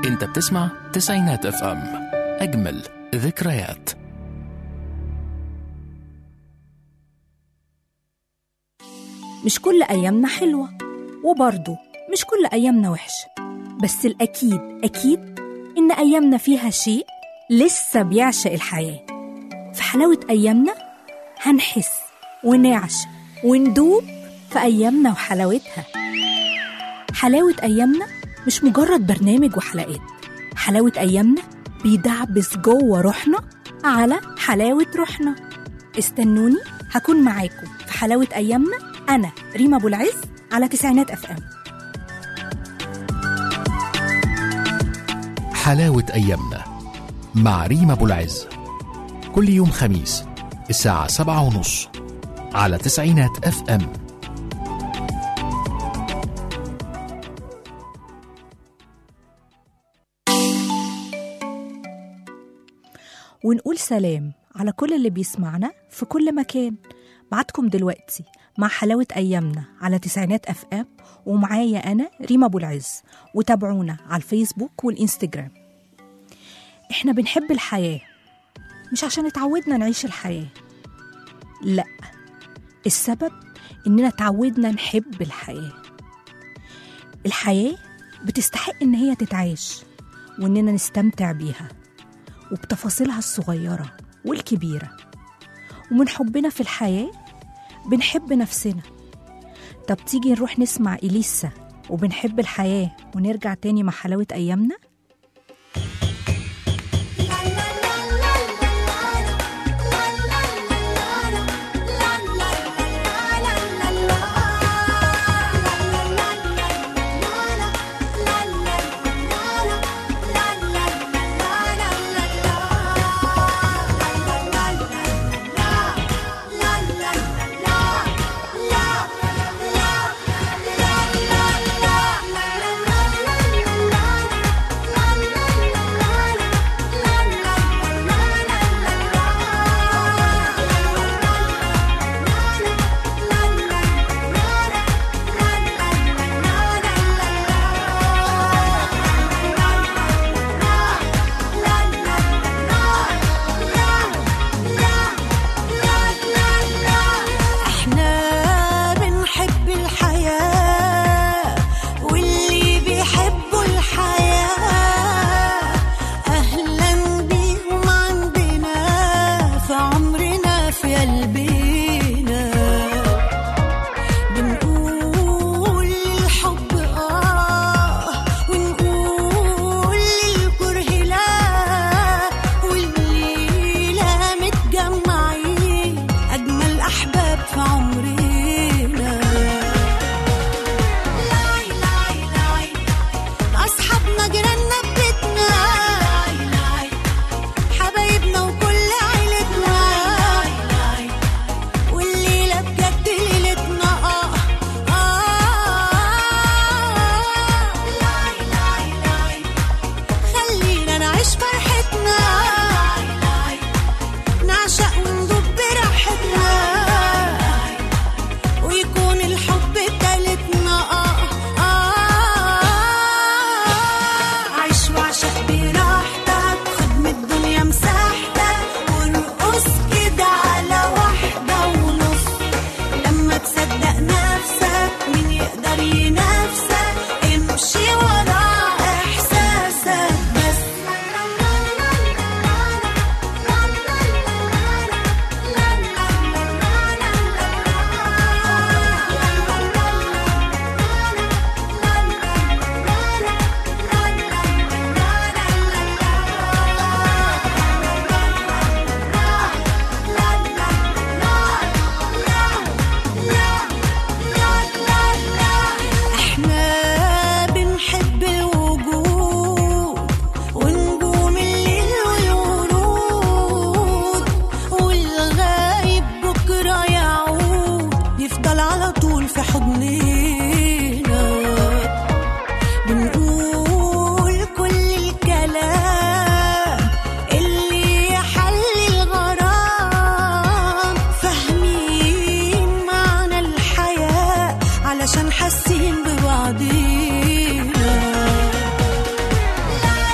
انت بتسمع تسعينات اف ام اجمل ذكريات مش كل أيامنا حلوة وبرضه مش كل أيامنا وحشة بس الأكيد أكيد إن أيامنا فيها شيء لسه بيعشق الحياة في حلاوة أيامنا هنحس ونعشق وندوب في أيامنا وحلاوتها حلاوة أيامنا مش مجرد برنامج وحلقات حلاوة أيامنا بيدعبس جوه روحنا على حلاوة روحنا استنوني هكون معاكم في حلاوة أيامنا أنا ريما أبو العز على تسعينات أف أم حلاوة أيامنا مع ريما أبو العز كل يوم خميس الساعة سبعة ونص على تسعينات اف ام ونقول سلام على كل اللي بيسمعنا في كل مكان بعتكم دلوقتي مع حلاوة أيامنا على تسعينات أف أم ومعايا أنا ريما أبو العز وتابعونا على الفيسبوك والإنستجرام إحنا بنحب الحياة مش عشان اتعودنا نعيش الحياة لأ السبب إننا اتعودنا نحب الحياة الحياة بتستحق إن هي تتعاش وإننا نستمتع بيها وبتفاصيلها الصغيرة والكبيرة ومن حبنا في الحياة بنحب نفسنا طب تيجي نروح نسمع إليسا وبنحب الحياة ونرجع تاني مع حلاوة أيامنا احنا بنحب الحياة واللي بيحبوا الحياة اهلا بيهم عندنا في عمرنا في قلبنا بنقول الحب اه ونقول الكره لا والليلة متجمعين أجمل أحباب في عمرنا لاي لاي لاي أصحابنا جيراننا ببيتنا لاي لاي حبايبنا وكل عيلتنا لاي لاي والليلة بجد ليلتنا آه آه لاي لاي لاي خلينا نعيش فرحتنا لاي لاي نعشق وندوب براحتنا ويكون الحب تالتنا آه آه عيش وعشق براحتك خد من الدنيا مساحتك وارقص كده على واحدة ونص لما تصدق نفسك مين يقدر ينافسك امشي ورا احساسك بس احنا بنحب الوجود ونجوم الليل والورود والغايب بكرة يعود يفضل على طول في حضننا بنقول كل الكلام اللي يحل الغرام فاهمين معنى الحياة علشان حاسين ببعضينا لا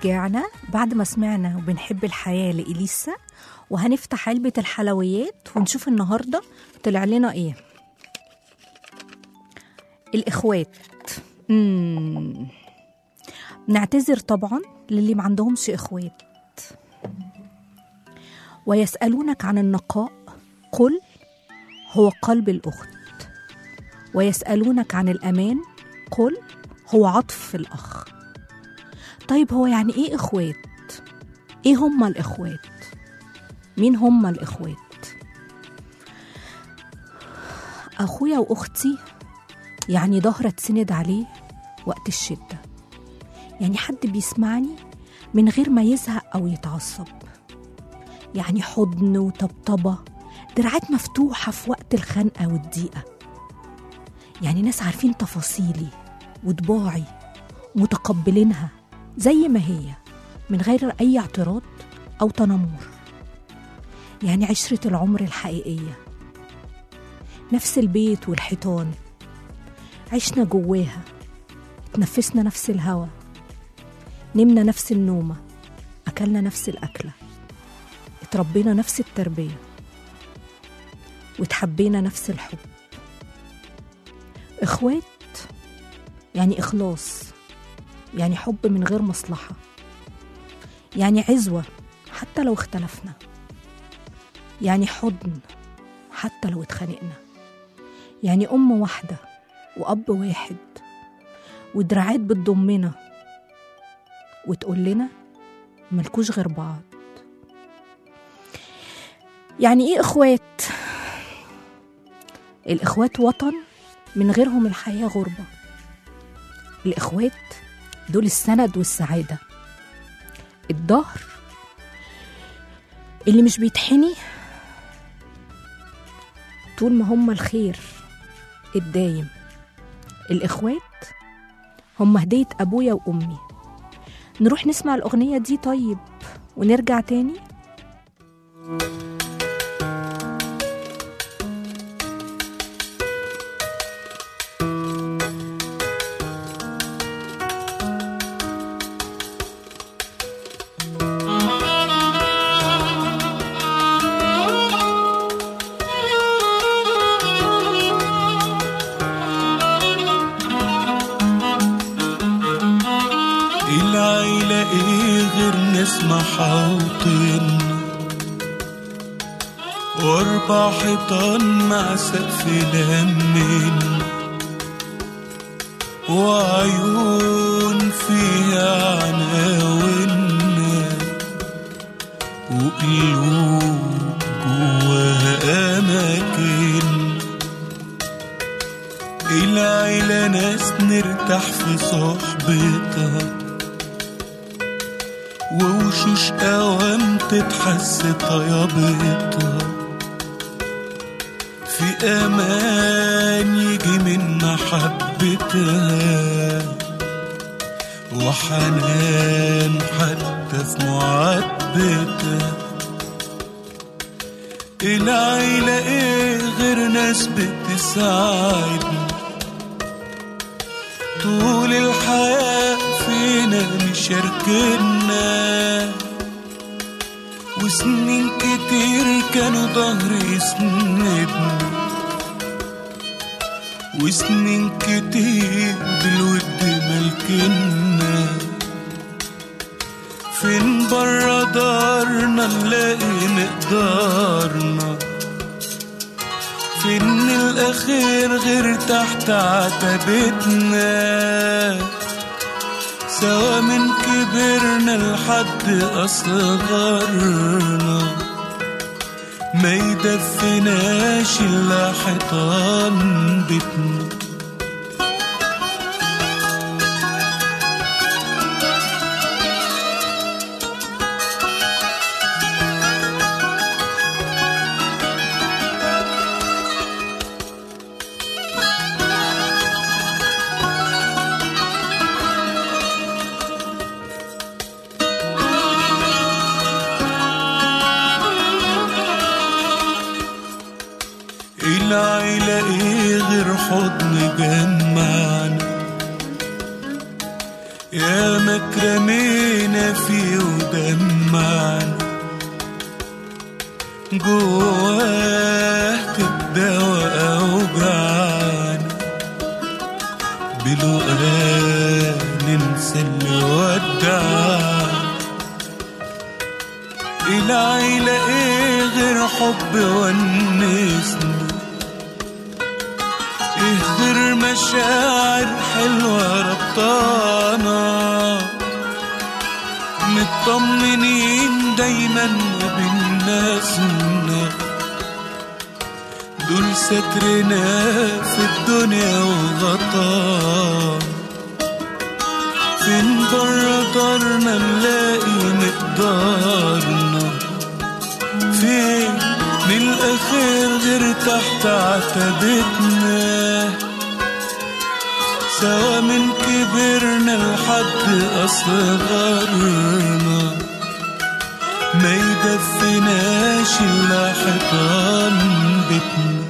ورجعنا بعد ما سمعنا وبنحب الحياة لإليسا وهنفتح علبة الحلويات ونشوف النهاردة طلع لنا إيه الإخوات مم. نعتذر طبعا للي ما عندهمش إخوات ويسألونك عن النقاء قل هو قلب الأخت ويسألونك عن الأمان قل هو عطف الأخ طيب هو يعني إيه إخوات؟ إيه هما الإخوات؟ مين هما الإخوات؟ أخويا وأختي يعني ظهر اتسند عليه وقت الشدة يعني حد بيسمعني من غير ما يزهق أو يتعصب يعني حضن وطبطبة دراعات مفتوحة في وقت الخنقة والضيقة يعني ناس عارفين تفاصيلي وطباعي متقبلينها زي ما هي من غير أي اعتراض أو تنمر يعني عشرة العمر الحقيقية نفس البيت والحيطان عشنا جواها اتنفسنا نفس الهوا نمنا نفس النومة أكلنا نفس الأكلة اتربينا نفس التربية وتحبينا نفس الحب إخوات يعني إخلاص يعني حب من غير مصلحة يعني عزوة حتى لو اختلفنا يعني حضن حتى لو اتخانقنا يعني أم واحدة وأب واحد ودراعات بتضمنا وتقول لنا ملكوش غير بعض يعني ايه اخوات الاخوات وطن من غيرهم الحياه غربه الاخوات دول السند والسعاده الظهر اللي مش بيتحني طول ما هم الخير الدايم الاخوات هم هديه ابويا وامي نروح نسمع الاغنيه دي طيب ونرجع تاني العيلة ايه غير ناس محاوطين واربع حيطان مع سقف لمين وعيون فيها عناوين وقلوب جواها أماكن العيلة ناس نرتاح في صحبتها ووشوش أوام تتحس طيابتها في أمان يجي من محبتها وحنان حتى في معاتبتها العيلة ايه غير ناس بتساعدنا طول الحياة فينا مشاركنا وسنين كتير كانوا ظهري يسندنا وسنين كتير بالود ملكنا فين برا دارنا نلاقي مقدارنا فين الأخير غير تحت عتبتنا سوا من كبرنا لحد أصغرنا ما يدفناش إلا حيطان بيتنا العيلة ايه غير حضن جمعنا يا مكرمينا فيه ودمعنا جواه تداوى أوجعنا بلقاه ننسى اللي ودعنا العيلة ايه غير حب ونسنا ايه غير مشاعر حلوة ربطانا مطمنين دايما بالناسنا دول سترنا في الدنيا وغطانا فين بره دارنا نلاقي مقدارنا فين نلقى خير غير تحت عتبتنا سوا من كبرنا لحد أصغرنا ما يدفناش إلا حيطان بيتنا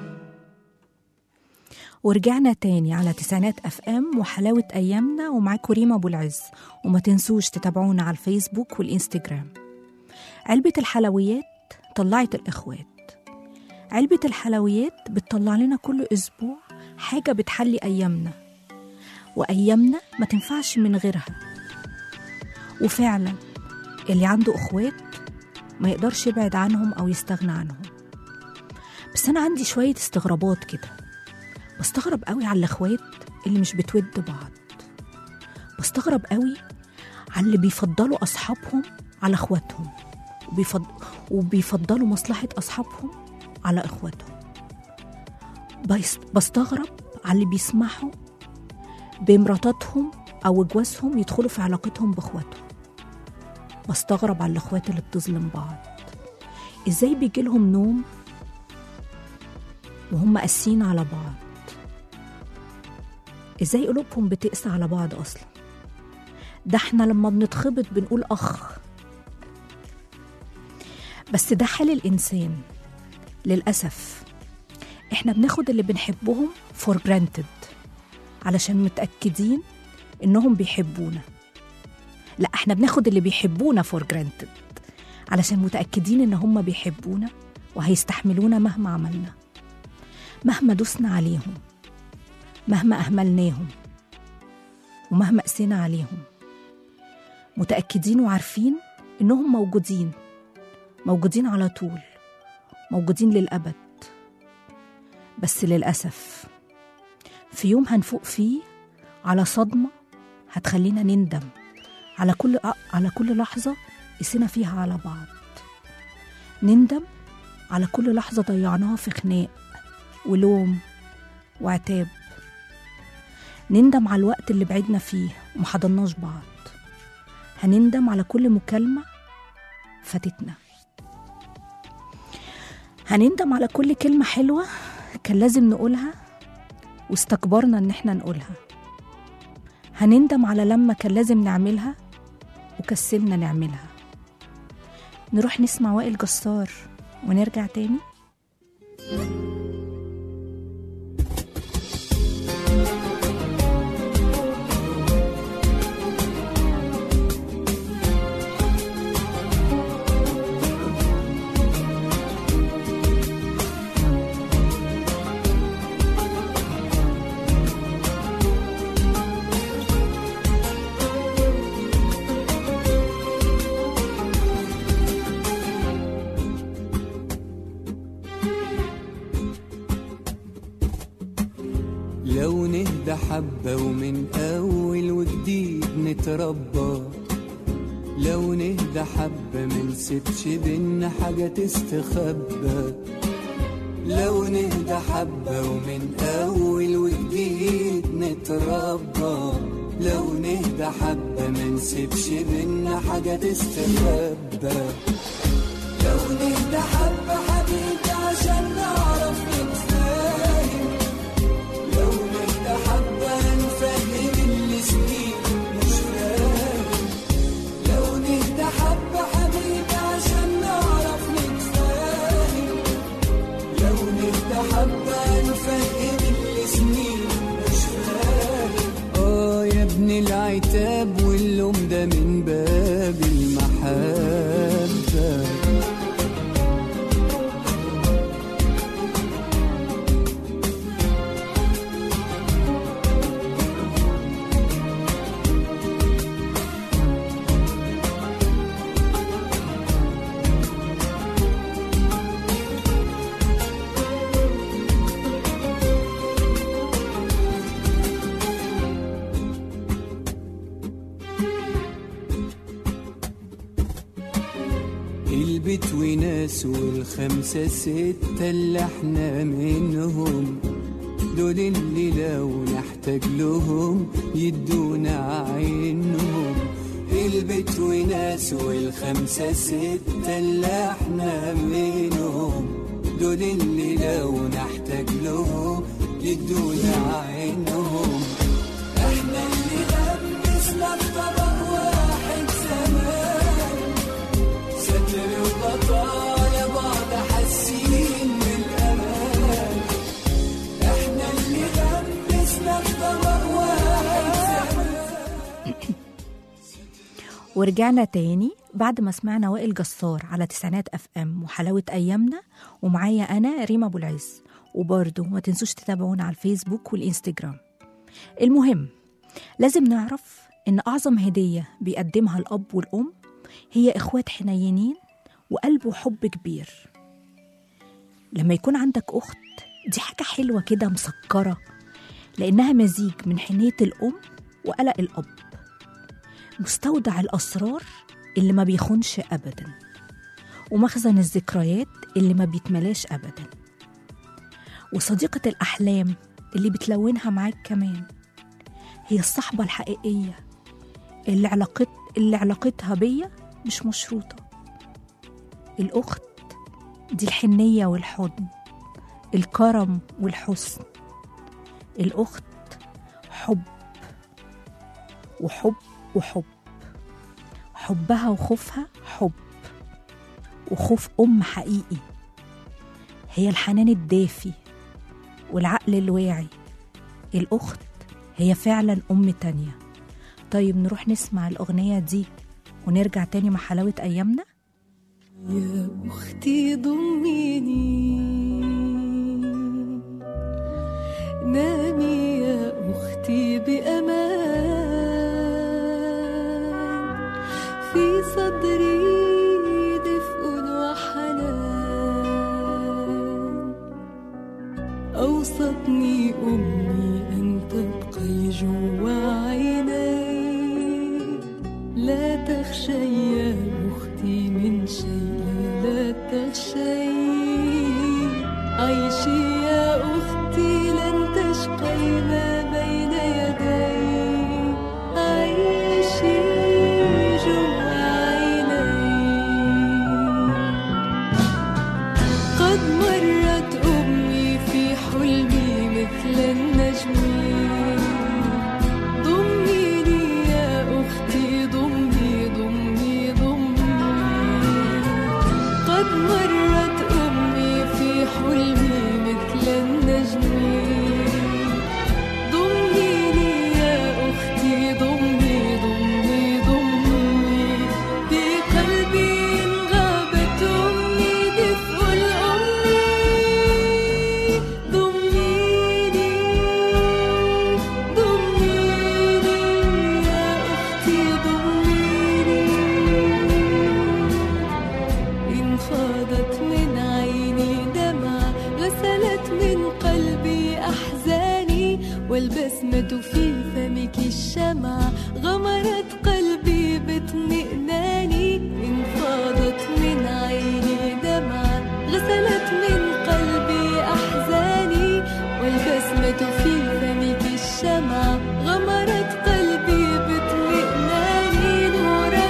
ورجعنا تاني على تسعينات اف ام وحلاوة ايامنا ومعاكم ريما ابو العز وما تنسوش تتابعونا على الفيسبوك والانستجرام علبة الحلويات طلعت الاخوات علبة الحلويات بتطلع لنا كل اسبوع حاجة بتحلي ايامنا وايامنا ما تنفعش من غيرها وفعلا اللي عنده اخوات ما يقدرش يبعد عنهم او يستغنى عنهم بس انا عندي شوية استغرابات كده بستغرب قوي على الاخوات اللي مش بتود بعض بستغرب قوي على اللي بيفضلوا اصحابهم على اخواتهم وبيفض... وبيفضلوا مصلحة اصحابهم على اخواتهم بيس... بستغرب على اللي بيسمحوا بمراتاتهم او جوازهم يدخلوا في علاقتهم باخواتهم بستغرب على الاخوات اللي بتظلم بعض ازاي بيجيلهم نوم وهم قاسيين على بعض ازاي قلوبهم بتقسى على بعض اصلا ده احنا لما بنتخبط بنقول اخ بس ده حال الانسان للاسف احنا بناخد اللي بنحبهم for granted علشان متاكدين انهم بيحبونا لا احنا بناخد اللي بيحبونا for granted علشان متاكدين ان هم بيحبونا وهيستحملونا مهما عملنا مهما دوسنا عليهم مهما أهملناهم ومهما قسينا عليهم متأكدين وعارفين إنهم موجودين موجودين على طول موجودين للأبد بس للأسف في يوم هنفوق فيه على صدمة هتخلينا نندم على كل على كل لحظة قسينا فيها على بعض نندم على كل لحظة ضيعناها في خناق ولوم وعتاب نندم على الوقت اللي بعدنا فيه ومحضناش بعض هنندم على كل مكالمة فاتتنا هنندم على كل كلمة حلوة كان لازم نقولها واستكبرنا ان احنا نقولها هنندم على لما كان لازم نعملها وكسلنا نعملها نروح نسمع وائل جسار ونرجع تاني لو نهدى حبة ومن أول وجديد نتربى لو نهدى حبة منسيبش بينا حاجة تستخبى لو نهدى حبة ومن أول وجديد نتربى لو نهدى حبة منسيبش بينا حاجة تستخبى لو نهدى حبة حبيبي عشان نعرف نتفاهم لو نهدى حبة نفهم اللي سنين مش فاهم لو نهدى حبة حبيبي عشان نعرف نتفاهم لو نهدى حبة نفهم اللي سنين مش فاهم اه يا ابن العين عتاب واللوم ده من باب المحبة البيت وناس والخمسة ستة اللي احنا منهم دول اللي لو نحتاج لهم يدونا عينهم البيت وناس والخمسة ستة اللي احنا منهم دول اللي لو نحتاج لهم يدونا عينهم احنا اللي لبسنا بطبق واحد زمان ستر وبطايا بعض حاسين بالامان احنا اللي لبسنا بطبق واحد زمان ورجعنا تاني بعد ما سمعنا وائل جسار على تسعينات اف ام وحلاوة ايامنا ومعايا انا ريما ابو العز وبرضه ما تنسوش تتابعونا على الفيسبوك والانستجرام المهم لازم نعرف ان اعظم هدية بيقدمها الاب والام هي اخوات حنينين وقلب وحب كبير لما يكون عندك اخت دي حاجة حلوة كده مسكرة لانها مزيج من حنية الام وقلق الاب مستودع الأسرار اللي ما بيخونش أبدا ومخزن الذكريات اللي ما بيتملاش أبدا وصديقة الأحلام اللي بتلونها معاك كمان هي الصحبة الحقيقية اللي, علاقت اللي علاقتها بيا مش مشروطة الأخت دي الحنية والحضن الكرم والحسن الأخت حب وحب وحب حبها وخوفها حب وخوف أم حقيقي هي الحنان الدافي والعقل الواعي الأخت هي فعلا أم تانية طيب نروح نسمع الأغنية دي ونرجع تاني مع حلاوة أيامنا يا أختي ضميني نامي يا أختي بأمان في صدري دفء وحنان أوصتني أمي أن تبقي جوا عيني لا تخشي يا أختي من شيء لا تخشي عيشي يا أختي لن تشقي ما بين يدي عيشي جوا عيني قد مرت أمي في حلمي مثل النجم ضميني يا أختي ضمي ضمي ضمي قد مرت أمي في حلمي مثل النجم ضميني يا أختي ضمي ضمي ضمي بقلبي إن غابت أمي دفء الأم ضميني ضميني يا أختي ضميني إن فاضت من عيني دمعة غسلت من قلبي أحزاني والبسمة في فمك الشمعة غمرت قلبي باطمئناني إن فاضت من عيني دمعة غسلت من قلبي أحزاني والبسمة في فمك الشمعة غمرت قلبي باطمئناني نورا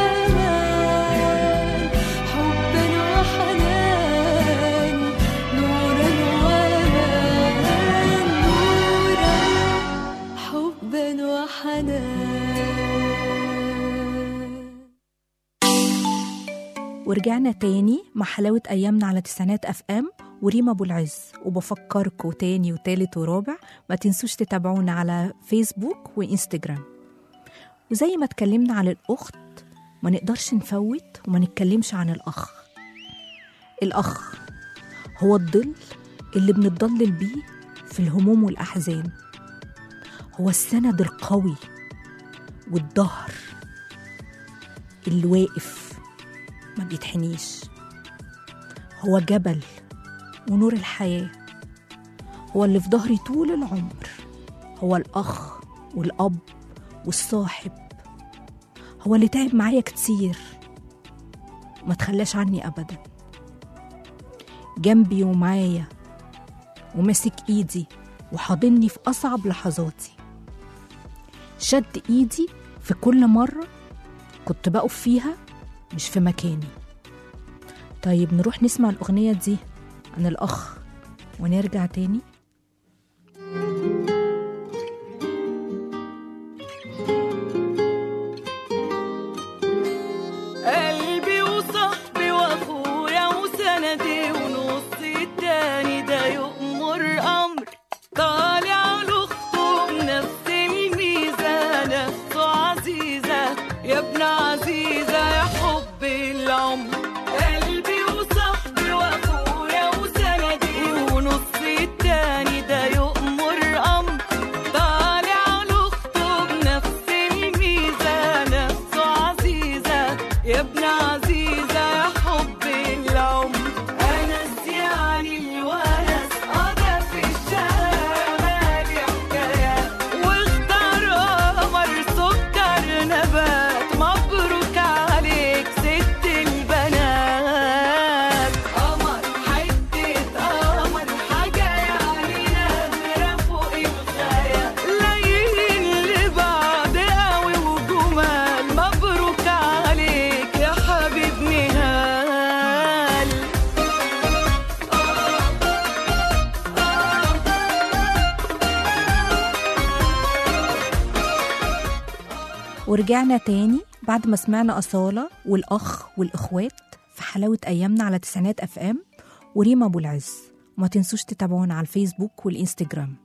وأمان حبا وحنان نورا وأمان نورا حبا وحنان ورجعنا تاني مع حلاوة أيامنا على تسعينات أف أم وريما أبو العز وبفكركوا تاني وتالت ورابع ما تنسوش تتابعونا على فيسبوك وإنستجرام وزي ما اتكلمنا عن الأخت ما نقدرش نفوت وما نتكلمش عن الأخ الأخ هو الظل اللي بنتضلل بيه في الهموم والأحزان هو السند القوي والظهر اللي واقف ما بيتحنيش هو جبل ونور الحياة هو اللي في ظهري طول العمر هو الأخ والأب والصاحب هو اللي تعب معايا كتير ما تخلاش عني أبدا جنبي ومعايا وماسك إيدي وحاضني في أصعب لحظاتي شد إيدي في كل مرة كنت بقف فيها مش في مكاني طيب نروح نسمع الأغنية دي عن الأخ ونرجع تاني قلبي وصاحبي واخويا وسندي ونصي التاني ده يؤمر امر طالع لاخته بنفس الميزه نفسه عزيزه يا ابن عزيزه يا حب العمر قلبي وصاحبي واخويا وسندي ونصي التاني ده يؤمر امر طالع لاخته بنفس الميزه نفسه عزيزه يا ابن عزيزه يا حب العمر انس يعني الونس قضى في الشارع مالي حكايات واختار قمر سكر نبات مبروك عليك ست البنات قمر حتة قمر حاجة يعني نادرة فوق الخيال ليل اللي بعد قوي وجمال مبروك عليك يا حبيب نهال ورجعنا تاني بعد ما سمعنا أصالة والأخ والإخوات في حلاوة أيامنا على تسعينات أف أم وريما أبو العز وما تنسوش تتابعونا على الفيسبوك والإنستجرام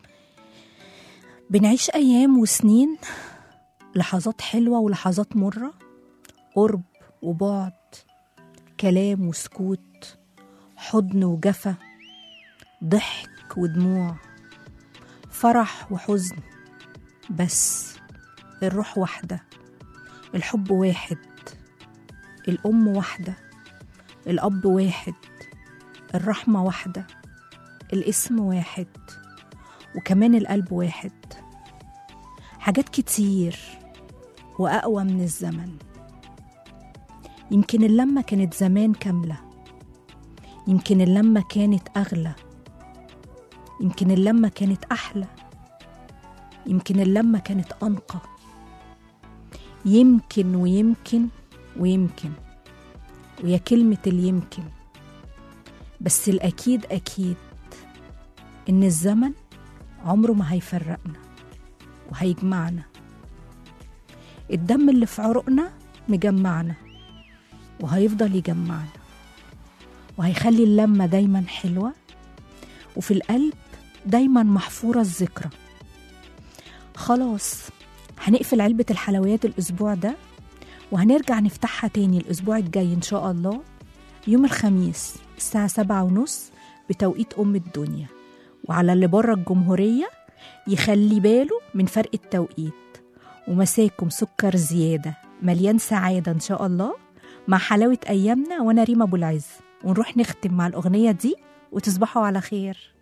بنعيش أيام وسنين لحظات حلوة ولحظات مرة قرب وبعد كلام وسكوت حضن وجفا ضحك ودموع فرح وحزن بس الروح واحدة الحب واحد الأم واحدة الأب واحد الرحمة واحدة الاسم واحد وكمان القلب واحد حاجات كتير وأقوى من الزمن يمكن اللمة كانت زمان كاملة يمكن اللمة كانت أغلى يمكن اللمة كانت أحلى يمكن اللمة كانت أنقى يمكن ويمكن ويمكن ويا كلمة اليمكن بس الأكيد أكيد إن الزمن عمره ما هيفرقنا وهيجمعنا الدم اللي في عروقنا مجمعنا وهيفضل يجمعنا وهيخلي اللمة دايما حلوة وفي القلب دايما محفورة الذكرى خلاص هنقفل علبة الحلويات الأسبوع ده وهنرجع نفتحها تاني الأسبوع الجاي إن شاء الله يوم الخميس الساعة سبعة ونص بتوقيت أم الدنيا وعلى اللي بره الجمهورية يخلي باله من فرق التوقيت ومساكم سكر زيادة مليان سعادة إن شاء الله مع حلاوة أيامنا وأنا ريما أبو العز ونروح نختم مع الأغنية دي وتصبحوا على خير